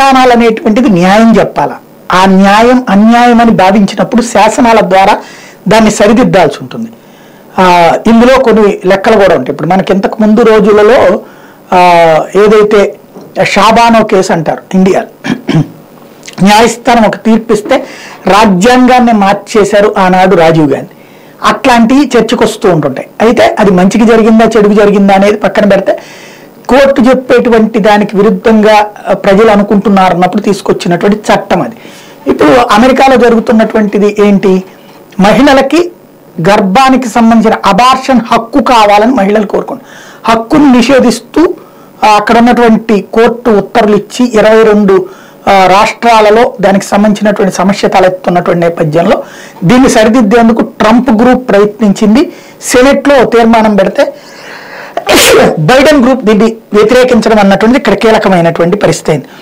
న్యాయస్థానాలు అనేటువంటిది న్యాయం చెప్పాల ఆ న్యాయం అన్యాయం అని భావించినప్పుడు శాసనాల ద్వారా దాన్ని సరిదిద్దాల్సి ఉంటుంది ఆ, ఇందులో కొన్ని లెక్కలు కూడా ఉంటాయి ఇప్పుడు మనకి ఇంతకు ముందు రోజులలో ఆ, ఏదైతే షాబానో కేసు అంటారు ఇండియా న్యాయస్థానం ఒక తీర్పిస్తే రాజ్యాంగాన్ని మార్చేశారు ఆనాడు రాజీవ్ గాంధీ అట్లాంటివి చర్చకు వస్తూ ఉంటుంటాయి అయితే అది మంచికి జరిగిందా చెడుకు జరిగిందా అనేది పక్కన పెడితే కోర్టు చెప్పేటువంటి దానికి విరుద్ధంగా ఆ, ప్రజలు అనుకుంటున్నారు అన్నప్పుడు తీసుకొచ్చినటువంటి చట్టం అది ఇప్పుడు అమెరికాలో జరుగుతున్నటువంటిది ఏంటి మహిళలకి గర్భానికి సంబంధించిన అబార్షన్ హక్కు కావాలని మహిళలు కోరుకున్నారు హక్కును నిషేధిస్తూ ఆ, అక్కడ ఉన్నటువంటి కోర్టు ఉత్తర్వులు ఇచ్చి ఇరవై రెండు రాష్ట్రాలలో దానికి సంబంధించినటువంటి సమస్య తలెత్తున్నటువంటి నేపథ్యంలో దీన్ని సరిదిద్దేందుకు ట్రంప్ గ్రూప్ ప్రయత్నించింది సెనెట్లో ఓ తీర్మానం పెడితే బైడెన్ గ్రూప్ దీన్ని వ్యతిరేకించడం అన్నటువంటిది ఇక్కడ కీలకమైనటువంటి పరిస్థితి అయింది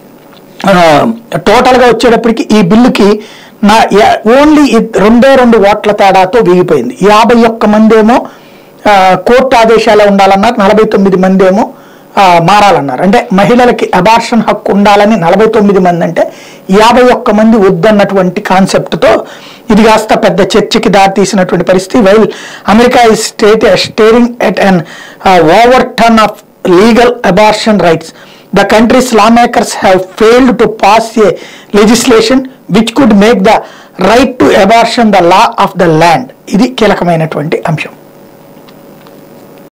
టోటల్ గా వచ్చేటప్పటికి ఈ బిల్లుకి నా యా- ఓన్లీ ఈ రెండే రెండు ఓట్ల తేడాతో వీగిపోయింది యాభై ఒక్క మంది ఏమో ఆ, కోర్టు ఆదేశాలే ఉండాలన్నారు నలభై తొమ్మిది మంది ఏమో ఆ, మారాలన్నారు అంటే మహిళలకి అబార్షన్ హక్కు ఉండాలని నలభై తొమ్మిది మంది అంటే యాభై ఒక్క మంది వద్దన్నటువంటి కాన్సెప్ట్తో ఇది కాస్త పెద్ద చర్చకి దారితీసినటువంటి పరిస్థితి వైల్ అమెరికా ఈ state staring at an overturn of legal abortion rights the country's lawmakers have failed to pass a legislation which could make the right to abortion the law of the land ఇది కీలకమైనటువంటి అంశం